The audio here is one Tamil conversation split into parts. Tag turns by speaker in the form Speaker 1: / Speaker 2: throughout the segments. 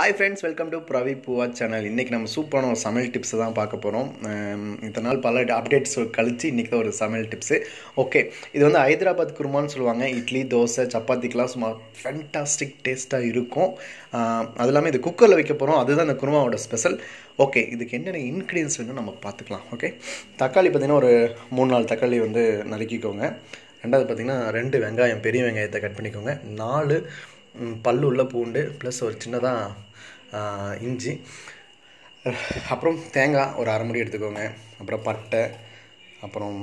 Speaker 1: hi friends welcome to Pravi Poova channel இன்றைக்கி நம்ம சூப்பரான ஒரு சமையல் டிப்ஸை தான் பார்க்க போகிறோம் இத்தனை நாள் பல அப்டேட்ஸ் கழித்து இன்றைக்கி தான் ஒரு சமையல் டிப்ஸு ஓகே இது வந்து ஹைதராபாத் குருமான்னு சொல்லுவாங்க இட்லி தோசை சப்பாத்திக்கெலாம் சும்மா ஃபென்டாஸ்டிக் டேஸ்ட்டாக இருக்கும் ஆஹ் அது இல்லாமல் இது குக்கரில் வைக்க போகிறோம் அதுதான் இந்த குருமாவோட ஸ்பெஷல் ஓகே இதுக்கு என்னென்ன இன்க்ரீடியன்ஸ் வேணும் நம்ம பார்த்துக்கலாம் ஓகே தக்காளி பார்த்திங்கன்னா ஒரு மூணு நாலு தக்காளி வந்து நறுக்கிக்கோங்க ரெண்டாவது பார்த்திங்கன்னா ரெண்டு வெங்காயம் பெரிய வெங்காயத்தை கட் பண்ணிக்கோங்க நாலு ம், பல்லு உள்ள பூண்டு ப்ளஸ் ஒரு சின்னதாக இஞ்சி அப்புறம் தேங்காய் ஒரு அரை முடி எடுத்துக்கோங்க அப்புறம் பட்டை அப்புறம்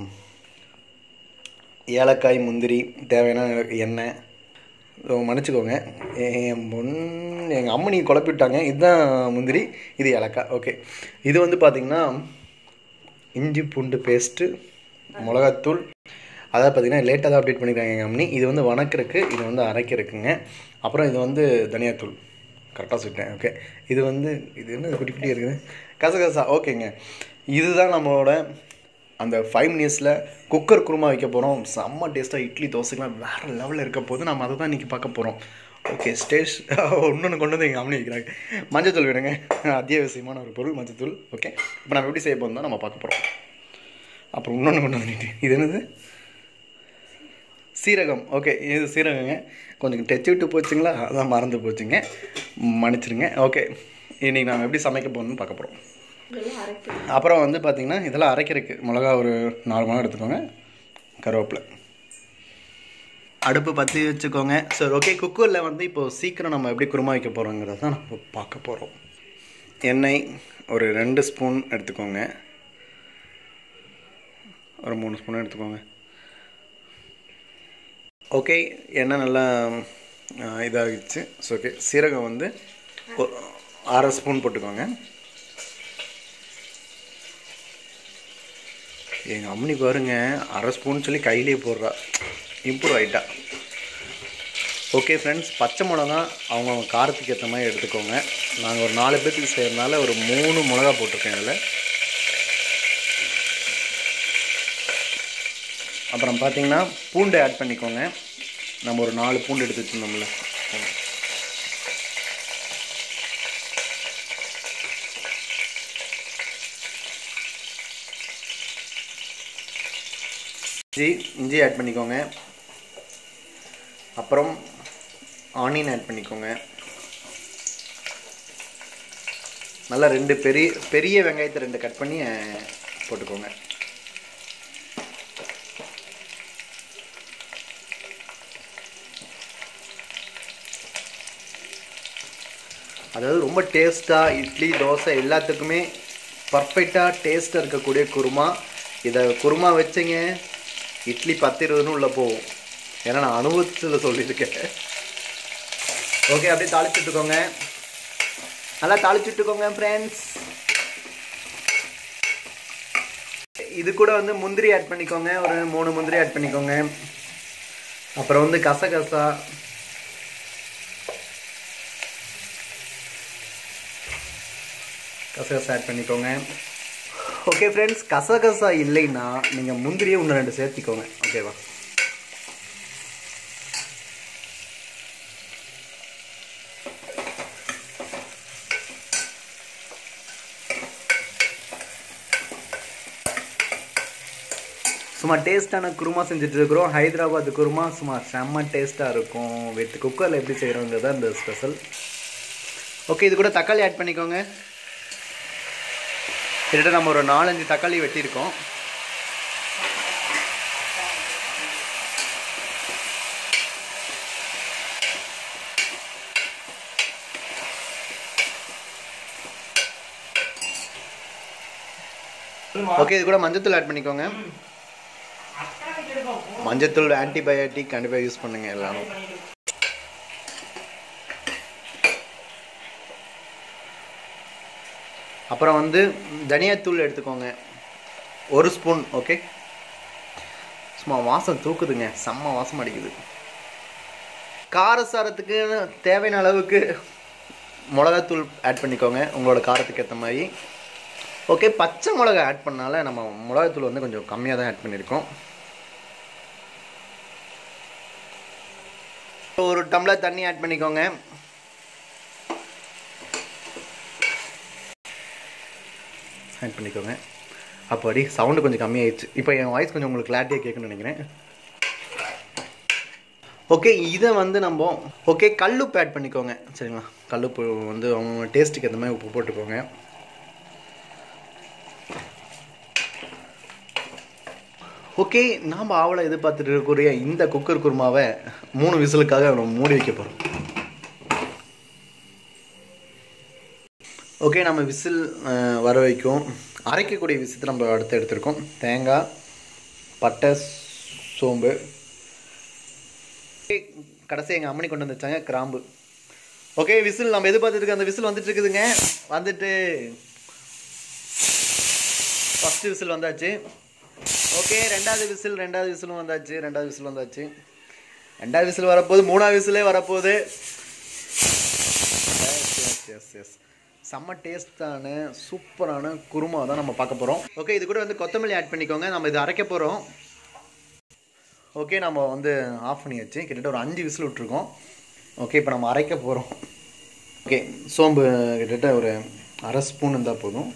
Speaker 1: ஏலக்காய் முந்திரி தேவையான எண்ணெய் இதோ மன்னிச்சுக்கோங்க என் பொன் எங்கள் அம்மனி குழப்பி விட்டாங்க இதுதான் முந்திரி இது ஏலக்காய் ஓகே இது வந்து பார்த்திங்கன்னா இஞ்சி பூண்டு பேஸ்ட்டு மிளகாத்தூள் அதாவது பார்த்தீங்கன்னா லேட்டாக தான் அப்டேட் பண்ணியிருக்காங்க எங்கள் அம்மனி இது வந்து வணக்கிறதுக்கு இது வந்து அரைக்கிறதுக்குங்க அப்புறம் இது வந்து தனியாத்தூள் கரெக்டாக சொல்லிட்டேன் ஓகே இது வந்து இது என்ன குட்டி குட்டி இருக்குது கசகசா ஓகேங்க இதுதான் நம்மளோட அந்த ஃபைவ் மினிட்ஸில் குக்கர் குருமா வைக்க போகிறோம் செம்ம டேஸ்ட்டாக இட்லி தோசைக்கெலாம் வேறு லெவலில் இருக்க போது நம்ம அதை தான் இன்றைக்கி பார்க்க போகிறோம் ஓகே ஸ்டேஷ் இன்னொன்று கொண்டு வந்து எங்கள் அம்மனி வைக்கிறாங்க மஞ்சத்தூள் விடுங்க அத்தியாவசியமான ஒரு பொருள் மஞ்சத்தூள் ஓகே இப்போ நம்ம எப்படி செய்ய போகிறோம் தான் நம்ம பார்க்க போகிறோம் அப்புறம் இன்னொன்று கொண்டு வந்துட்டு இது என்னது சீரகம் ஓகே இது சீரகங்க கொஞ்சம் டச் விட்டு போச்சுங்களா அதான் மறந்து போச்சுங்க மன்னிச்சிருங்க ஓகே இன்றைக்கி நாம் எப்படி சமைக்க போகணும்னு பார்க்க போகிறோம் அப்புறம் வந்து பார்த்திங்கன்னா இதெல்லாம் அரைக்கிறதுக்கு மிளகா ஒரு நாலு மிளகா எடுத்துக்கோங்க கருவேப்பிலை அடுப்பு பற்றி வச்சுக்கோங்க சரி ஓகே குக்கரில் வந்து இப்போது சீக்கிரம் நம்ம எப்படி குருமா வைக்க போகிறோங்கிறத தான் நம்ம பார்க்க போகிறோம் எண்ணெய் ஒரு ரெண்டு ஸ்பூன் எடுத்துக்கோங்க ஒரு மூணு ஸ்பூன் எடுத்துக்கோங்க ஓகே எண்ணெய் நல்லா ஆ, இதாகிடுச்சு ஸோ ஓகே சீரகம் வந்து ஒரு அரை ஸ்பூன் போட்டுக்கோங்க எங்கள் அம்மனி பாருங்க அரை ஸ்பூன் சொல்லி கையிலேயே போடுறா இம்ப்ரூவ் ஆகிட்டா ஓகே ஃப்ரெண்ட்ஸ் பச்சை மிளகா அவங்கவுங்க காரத்துக்கு ஏற்ற மாதிரி எடுத்துக்கோங்க நாங்கள் ஒரு நாலு பேர்த்துக்கு செய்கிறதுனால ஒரு மூணு மிளகா போட்டிருக்கேன் இதில் அப்புறம் பார்த்தீங்கன்னா பூண்டு ஆட் பண்ணிக்கோங்க நம்ம ஒரு நாலு பூண்டு எடுத்து வச்சுருந்தோம்ல இஞ்சி இஞ்சி ஆட் பண்ணிக்கோங்க அப்புறம் ஆனியன் ஆட் பண்ணிக்கோங்க நல்லா ரெண்டு பெரிய பெரிய வெங்காயத்தை ரெண்டு கட் பண்ணி அஹ், போட்டுக்கோங்க அதாவது ரொம்ப டேஸ்ட்டாக இட்லி தோசை எல்லாத்துக்குமே பர்ஃபெக்டாக டேஸ்ட்டாக இருக்கக்கூடிய குருமா இதை குருமா வச்சிங்க இட்லி பத்து இருபதுன்னு உள்ளே போகும் ஏன்னா நான் அனுபவத்தில் சொல்லியிருக்கேன் ஓகே அப்படியே தாளிச்சு விட்டுக்கோங்க நல்லா தாளிச்சு விட்டுக்கோங்க ஃப்ரெண்ட்ஸ் இது கூட வந்து முந்திரி ஆட் பண்ணிக்கோங்க ஒரு மூணு முந்திரி ஆட் பண்ணிக்கோங்க அப்புறம் வந்து கசகசா கசகசா ஆட் பண்ணிக்கோங்க ஓகே ஃப்ரெண்ட்ஸ் கசகசா இல்லைன்னா நீங்கள் முந்திரியே ஒன்று ரெண்டு சேர்த்திக்கோங்க ஓகேவா சும்மா டேஸ்ட்டான குருமா செஞ்சுட்டு இருக்கிறோம் ஹைதராபாத் குருமா சும்மா செம்ம டேஸ்ட்டாக இருக்கும் வித் குக்கரில் எப்படி செய்கிறோங்கிறது தான் இந்த ஸ்பெஷல் ஓகே இது கூட தக்காளி ஆட் பண்ணிக்கோங்க கிட்டத்தட்ட நம்ம ஒரு நாலஞ்சு தக்காளி வெட்டியிருக்கோம் ஓகே இது கூட மஞ்சத்தூள் ஆட் பண்ணிக்கோங்க மஞ்சத்தூள் ஆன்டிபயோட்டிக் கண்டிப்பாக யூஸ் பண்ணுங்க எல்லாரும் அப்புறம் வந்து தனியாத்தூள் எடுத்துக்கோங்க ஒரு ஸ்பூன் ஓகே சும்மா வாசம் தூக்குதுங்க செம்ம வாசம் அடிக்குது காரசாரத்துக்கு தேவையான அளவுக்கு மிளகாத்தூள் ஆட் பண்ணிக்கோங்க உங்களோட காரத்துக்கு ஏற்ற மாதிரி ஓகே பச்சை மிளகா ஆட் பண்ணால நம்ம மிளகாத்தூள் வந்து கொஞ்சம் கம்மியாக தான் ஆட் பண்ணியிருக்கோம் ஒரு டம்ளர் தண்ணி ஆட் பண்ணிக்கோங்க ஆட் பண்ணிக்கோங்க அப்படி சவுண்டு கொஞ்சம் கம்மியாயிடுச்சு இப்போ என் வாய்ஸ் கொஞ்சம் உங்களுக்கு கிளாரிட்டியாக கேட்கணும்னு நினைக்கிறேன் ஓகே இதை வந்து நம்ம ஓகே கல்லுப்பு ஆட் பண்ணிக்கோங்க சரிங்களா கல்லுப்பு வந்து அவங்க டேஸ்ட்டுக்கு ஏற்ற மாதிரி உப்பு போட்டுக்கோங்க ஓகே நாம் ஆவலை எதிர்பார்த்துட்டு இருக்கக்கூடிய இந்த குக்கர் குருமாவை மூணு விசிலுக்காக நம்ம மூடி வைக்க போகிறோம் ஓகே நம்ம விசில் அஹ், வர வைக்கும் அரைக்கக்கூடிய விஷயத்தை நம்ம அடுத்து எடுத்திருக்கோம் தேங்காய் பட்டை சோம்பு கடைசி எங்கள் அம்மனி கொண்டு வந்து வச்சாங்க கிராம்பு ஓகே விசில் நம்ம எதிர்பார்த்துட்டு இருக்க அந்த விசில் வந்துட்டு இருக்குதுங்க வந்துட்டு ஃபஸ்ட்டு விசில் வந்தாச்சு ஓகே ரெண்டாவது விசில் ரெண்டாவது விசிலும் வந்தாச்சு ரெண்டாவது விசில் வந்தாச்சு ரெண்டாவது விசில் வரப்போகுது மூணாவது விசிலே வரப்போகுது எஸ் எஸ் எஸ் செம்ம டேஸ்டான சூப்பரான குருமா தான் நம்ம பார்க்க போகிறோம் ஓகே இது கூட வந்து கொத்தமல்லி ஆட் பண்ணிக்கோங்க நம்ம இது அரைக்க போகிறோம் ஓகே நம்ம வந்து ஆஃப் பண்ணியாச்சு கிட்டத்தட்ட ஒரு அஞ்சு விசில் விட்ருக்கோம் ஓகே இப்போ நம்ம அரைக்க போகிறோம் ஓகே சோம்பு கிட்டத்தட்ட ஒரு அரை ஸ்பூன் இருந்தால் போதும்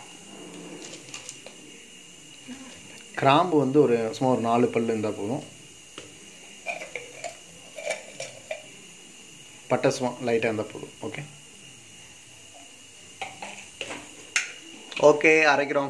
Speaker 1: கிராம்பு வந்து ஒரு சும்மா ஒரு நாலு பல் இருந்தால் போதும் பட்டை சும்மா லைட்டாக இருந்தால் போதும் ஓகே ஓகே அரைக்கிறோம்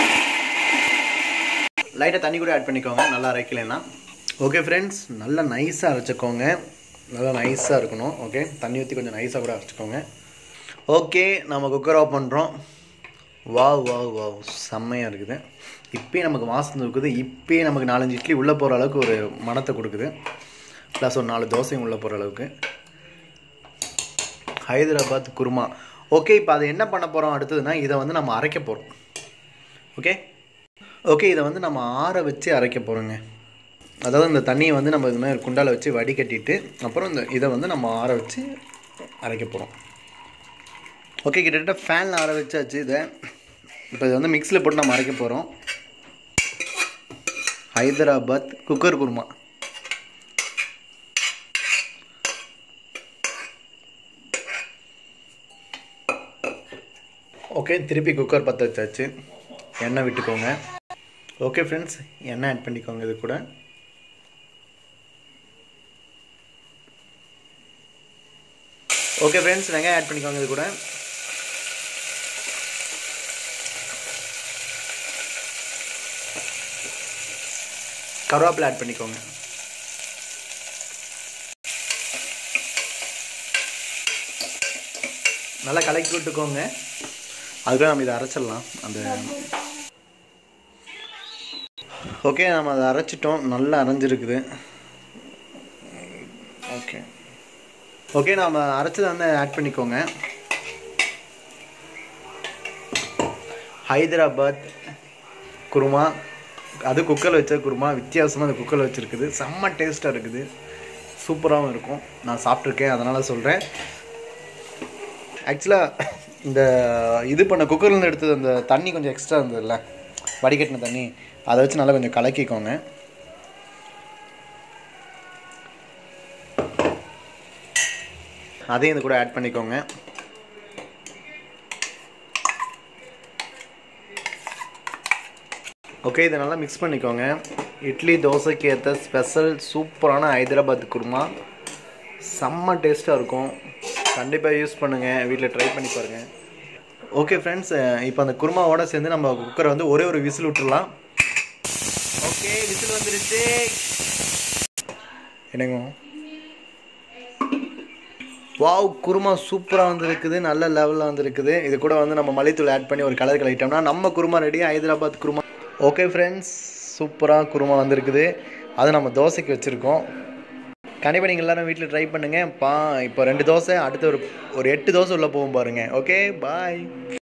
Speaker 1: லைட்டாக தண்ணி கூட ஆட் பண்ணிக்கோங்க நல்லா அரைக்கலைன்னா ஓகே ஃப்ரெண்ட்ஸ் நல்லா நைஸாக அரைச்சிக்கோங்க நல்லா நைஸாக இருக்கணும் ஓகே தண்ணி ஊற்றி கொஞ்சம் நைஸாக கூட அரைச்சிக்கோங்க ஓகே நம்ம குக்கர் ஆஃப் பண்ணுறோம் வாவ் வாவ் வாவ் செம்மையாக இருக்குது இப்போயே நமக்கு வாசனை இருக்குது இப்போயே நமக்கு நாலஞ்சு இட்லி உள்ளே போகிற அளவுக்கு ஒரு மணத்தை கொடுக்குது ப்ளஸ் ஒரு நாலு தோசையும் உள்ளே போகிற அளவுக்கு ஹைதராபாத் குருமா ஓகே இப்போ அதை என்ன பண்ண போகிறோம் அடுத்ததுன்னா இதை வந்து நம்ம அரைக்க போகிறோம் ஓகே ஓகே இதை வந்து நம்ம ஆற வச்சு அரைக்க போகிறோங்க அதாவது இந்த தண்ணியை வந்து நம்ம இது மாதிரி குண்டால வச்சு வடிகட்டிட்டு அப்புறம் இந்த இதை வந்து நம்ம ஆற வச்சு அரைக்க போகிறோம் ஓகே கிட்டத்தட்ட ஃபேனில் ஆற வச்சாச்சு இதை இப்போ இதை வந்து மிக்ஸியில் போட்டு நம்ம அரைக்க போகிறோம் ஹைதராபாத் குக்கர் குருமா ஓகே திருப்பி குக்கர் பற்ற வச்சாச்சு எண்ணெய் விட்டுக்கோங்க ஓகே ஃப்ரெண்ட்ஸ் எண்ணெய் ஆட் பண்ணிக்கோங்க இது கூட ஓகே ஃப்ரெண்ட்ஸ் வெங்காயம் ஆட் பண்ணிக்கோங்க இது கூட கருவேப்பிலை ஆட் பண்ணிக்கோங்க நல்லா கலக்கி விட்டுக்கோங்க அதுக்குள்ள நம்ம இதை அரைச்சிடலாம் அந்த ஓகே நம்ம அதை அரைச்சிட்டோம் நல்லா அரைஞ்சிருக்குது ஓகே ஓகே நம்ம அரைச்சதை வந்து ஆட் பண்ணிக்கோங்க ஹைதராபாத் குருமா அது குக்கரில் வச்ச குருமா வித்தியாசமாக அந்த குக்கரில் வச்சுருக்குது செம்ம டேஸ்ட்டாக இருக்குது சூப்பராகவும் இருக்கும் நான் சாப்பிட்ருக்கேன் அதனால் சொல்கிறேன் ஆக்சுவலாக இந்த இது பண்ண குக்கர்லேருந்து எடுத்தது அந்த தண்ணி கொஞ்சம் எக்ஸ்ட்ரா இருந்ததுல்ல வடிகட்டின தண்ணி அதை வச்சு நல்லா கொஞ்சம் கலக்கிக்கோங்க அதையும் இது கூட ஆட் பண்ணிக்கோங்க ஓகே இதை நல்லா மிக்ஸ் பண்ணிக்கோங்க இட்லி தோசைக்கு ஏற்ற ஸ்பெஷல் சூப்பரான ஹைதராபாத் குருமா செம்ம டேஸ்ட்டாக இருக்கும் கண்டிப்பாக யூஸ் பண்ணுங்கள் வீட்டில் ட்ரை பண்ணி பாருங்கள் ஓகே ஃப்ரெண்ட்ஸ் இப்போ அந்த குருமாவோட சேர்ந்து நம்ம குக்கரை வந்து ஒரே ஒரு விசில் விட்டுறலாம் ஓகே விசில் வந்துருச்சு என்னங்க வாவ் குருமா சூப்பராக வந்திருக்குது நல்ல லெவலில் வந்திருக்குது இது கூட வந்து நம்ம மல்லித்தூள் ஆட் பண்ணி ஒரு கலர் கலக்கிட்டோம்னா நம்ம kurma ready Hyderabad kurma okay friends சூப்பராக குருமா வந்திருக்குது அது நம்ம தோசைக்கு வச்சுருக்கோம் கண்டிப்பாக நீங்கள் எல்லாரும் வீட்டில் ட்ரை பண்ணுங்கள் பா இப்போ ரெண்டு தோசை அடுத்து ஒரு ஒரு எட்டு தோசை உள்ளே போகும் பாருங்கள் ஓகே பாய்